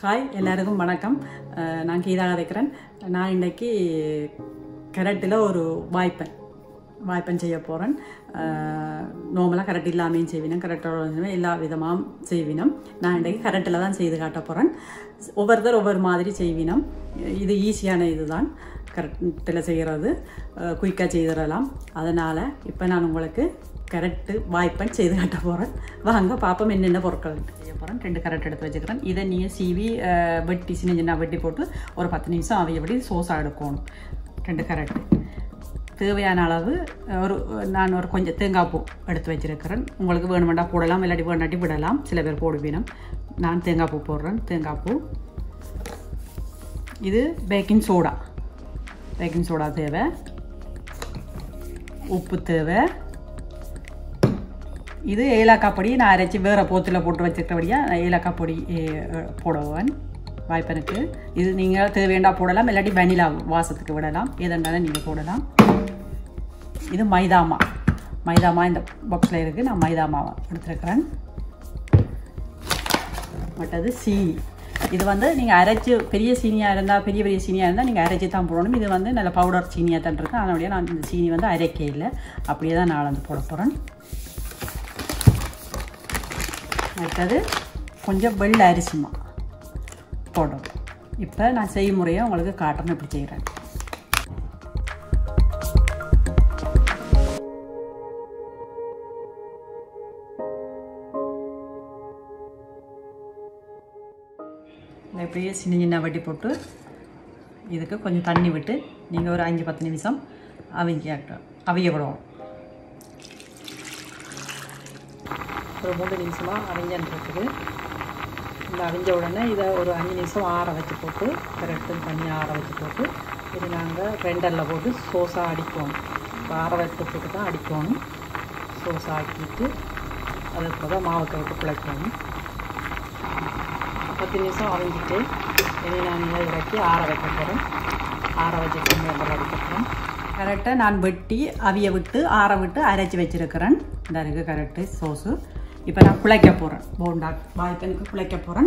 hi எல்லாருக்கும் வணக்கம் அஹ் நான் கீதா கதைக்கிறேன் நான் இன்னைக்கு கரட்டில் ஒரு வாய்ப்பன் வாய்ப்பன் செய்ய போகிறேன் நார்மலாக கரண்ட் இல்லாமையும் செய்வினம் கரட்டோட எல்லா விதமாகவும் செய்வினம் நான் இன்றைக்கு கரட்டில் தான் செய்து காட்ட போகிறேன் ஒவ்வொருத்தர் ஒவ்வொரு மாதிரி செய்வினம் இது ஈஸியான இதுதான் கரண்ட்டில் செய்கிறது குயிக்காக செய்திடலாம் அதனால் இப்போ நான் உங்களுக்கு கரெக்டு வாய்ப்பன் செய்து காட்ட போகிறேன் வாங்க பார்ப்போம் என்னென்ன பொருட்கள் செய்ய போகிறேன் ரெண்டு கரெக்ட் எடுத்து வச்சுக்கிறேன் இதை நீங்கள் சீவி அஹ், வெட்டி சின்ன சின்ன வெட்டி போட்டு ஒரு பத்து நிமிஷம் அவையபடி சோஸாக எடுக்கணும் ரெண்டு கரெக்டு தேவையான அளவு அஹ், ஒரு நான் ஒரு கொஞ்சம் தேங்காய் பூ எடுத்து வச்சிருக்கிறேன் உங்களுக்கு வேணுமெண்டா போடலாம் இல்லாட்டி வேண்டாட்டி விடலாம் சில பேர் போடுவீனம் நான் தேங்காய் பூ போடுறேன் தேங்காய் பூ இது பேக்கிங் சோடா பேக்கிங் சோடா தேவை உப்பு தேவை இது ஏலக்காய் பொடி நான் அரைச்சி வேறு போத்தில் போட்டு வச்சுருக்கபடியாக ஏலக்காய் பொடி அஹ், போடுவேன் வாய்ப்பனுக்கு இது நீங்கள் தேவையாண்டா போடலாம் இல்லாட்டி வெனிலா வாசத்துக்கு விடலாம் எதுனாலும் நீங்கள் போடலாம் இது மைதாமா மைதாமா இந்த பாக்ஸில் இருக்குது நான் மைதா மாவை எடுத்துருக்கிறேன் மற்றது சீனி இது வந்து நீங்கள் அரைச்சி பெரிய சீனியாக இருந்தால் பெரிய பெரிய சீனியாக இருந்தால் நீங்கள் அரைச்சி தான் போடணும் இது வந்து நல்ல பவுடர் சீனியாக தான் இருக்குது அதனுடைய நான் இந்த சீனி வந்து அரைக்க இல்லை அப்படியே தான் நான் வந்து போட போகிறேன் அடுத்தது கொஞ்சம் வெள்ளை அரிசிமா போடும் இப்போ நான் செய்முறையை உங்களுக்கு காட்டுறேன் எப்படி செய்கிறேன் இதை இப்படியே சின்ன சின்ன வட்டி போட்டு இதுக்கு கொஞ்சம் தண்ணி விட்டு நீங்கள் ஒரு அஞ்சு பத்து நிமிஷம் அவிங்க அவிய விடுவோம் ஒரு மூணு நிமிஷமாக அவிஞ்சின்றது இந்த அவிஞ்ச உடனே இதை ஒரு அஞ்சு நிமிஷம் ஆற வச்சு போட்டு கரெக்டு பண்ணி ஆற வச்சு போட்டு இது நாங்கள் ரெண்டரில் போட்டு சோஸாக அடிக்கணும் இப்போ ஆற வச்சு போட்டு தான் அடிக்கணும் சோஸாக ஆக்கிட்டு அதுக்கு தான் மாவுக்கு விட்டு குழைக்கணும் பத்து நிமிஷம் அவிஞ்சிட்டு இனி நான் இதை இறக்கி ஆற வைக்க போகிறேன் ஆற வச்சுட்டு ரெண்டரை அடிக்க போகிறேன் கரெக்டாக நான் வெட்டி அவிய விட்டு ஆற விட்டு அரைச்சி வச்சிருக்கிறேன் இந்த இருக்குது கரெக்டு சோஸு இப்போ நான் குழைக்க போகிறேன் போண்டா வாய்க்கனுக்கு குழைக்க போகிறேன்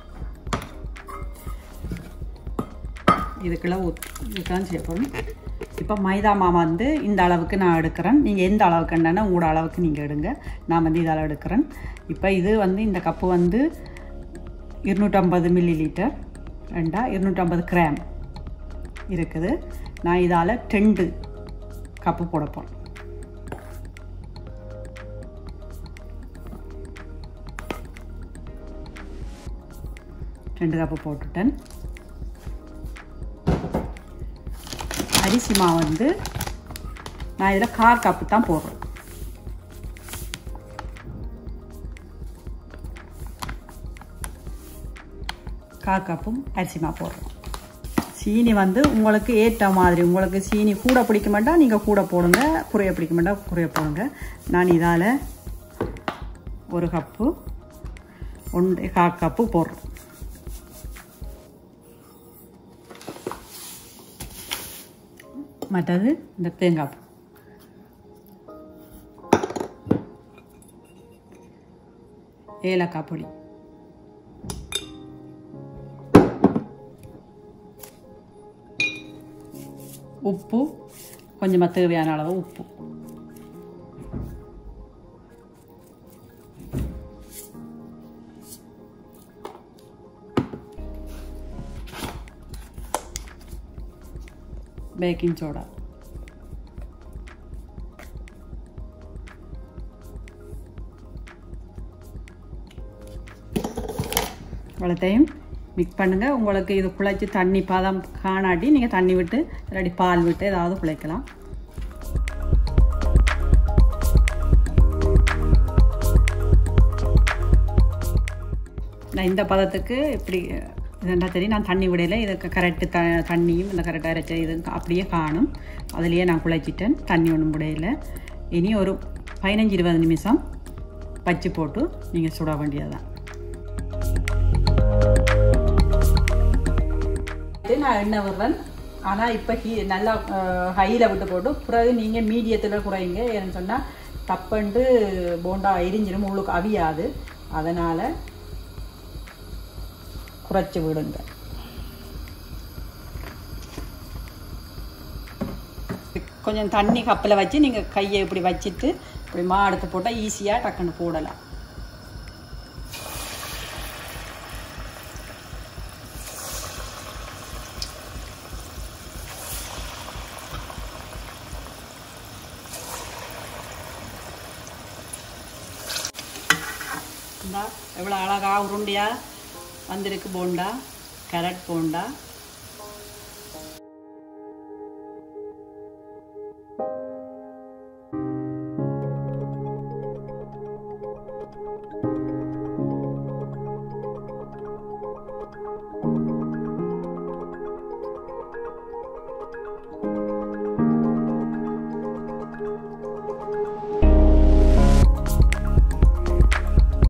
இதுக்குள்ள ஊத் இதுதான் செய்ய போகிறேன் இப்போ மைதா மாவு வந்து இந்த அளவுக்கு நான் எடுக்கிறேன் நீங்கள் எந்த அளவுக்கு என்னன்னா உங்களோட அளவுக்கு நீங்கள் எடுங்க நான் வந்து இதால் எடுக்கிறேன் இப்போ இது வந்து இந்த கப்பு வந்து இருநூற்றம்பது மில்லி லிட்டர் ரெண்டா இருநூற்றம்பது கிராம் இருக்குது நான் இதால் ரெண்டு கப்பு போட போகிறேன் ரெண்டு கப்பு போட்டுட்டேன் அரிசி மாவு வந்து நான் இதில் கால் கப்பு தான் போடுறேன் கால் கப்பும் அரிசி மாவு போடுறோம் சீனி வந்து உங்களுக்கு ஏற்ற மாதிரி உங்களுக்கு சீனி கூட பிடிக்க மாட்டா நீங்கள் கூட போடுங்க குறைய பிடிக்க மாட்டா குறைய போடுங்க நான் இதால் ஒரு கப்பு ஒன்று கால் கப்பு போடுறேன் மற்றது இந்த தேங்காய் பூ ஏலக்காய் பொடி உப்பு கொஞ்சமாக தேவையான அளவு உப்பு பேக்கிங் சோடா இவ்வளோத்தையும் மிக்ஸ் பண்ணுங்கள் உங்களுக்கு இது குழைச்சி தண்ணி பதம் காணாட்டி நீங்கள் தண்ணி விட்டு இல்லாட்டி பால் விட்டு ஏதாவது குழைக்கலாம் நான் இந்த பதத்துக்கு இப்படி இதெண்டா தெரியும் நான் தண்ணி விடையில இதுக்கு கரெக்டு த தண்ணியும் இந்த கரெக்டாக அரைச்ச இது அப்படியே காணும் அதுலேயே நான் குழைச்சிட்டேன் தண்ணி ஒன்றும் விடையில இனி ஒரு பதினஞ்சு இருபது நிமிஷம் பச்சு போட்டு நீங்கள் சுட வேண்டியதுதான் இது நான் எண்ணெய் விடுறேன் ஆனால் இப்போ ஹீ நல்லா ஹையில் விட்டு போட்டு பிறகு நீங்கள் மீடியத்தில் குறையுங்க ஏன்னு சொன்னால் தப்பண்டு போண்டா எரிஞ்சிடும் உள்ளுக்கு அவியாது அதனால் குறைச்சி விடுங்க கொஞ்சம் தண்ணி கப்பில் வச்சு நீங்கள் கையை இப்படி வச்சுட்டு இப்படி மா எடுத்து போட்டால் ஈஸியாக டக்குன்னு போடலாம் இந்தா எவ்வளோ அழகா உருண்டையா வந்திருக்கு போண்டா கேரட் போண்டா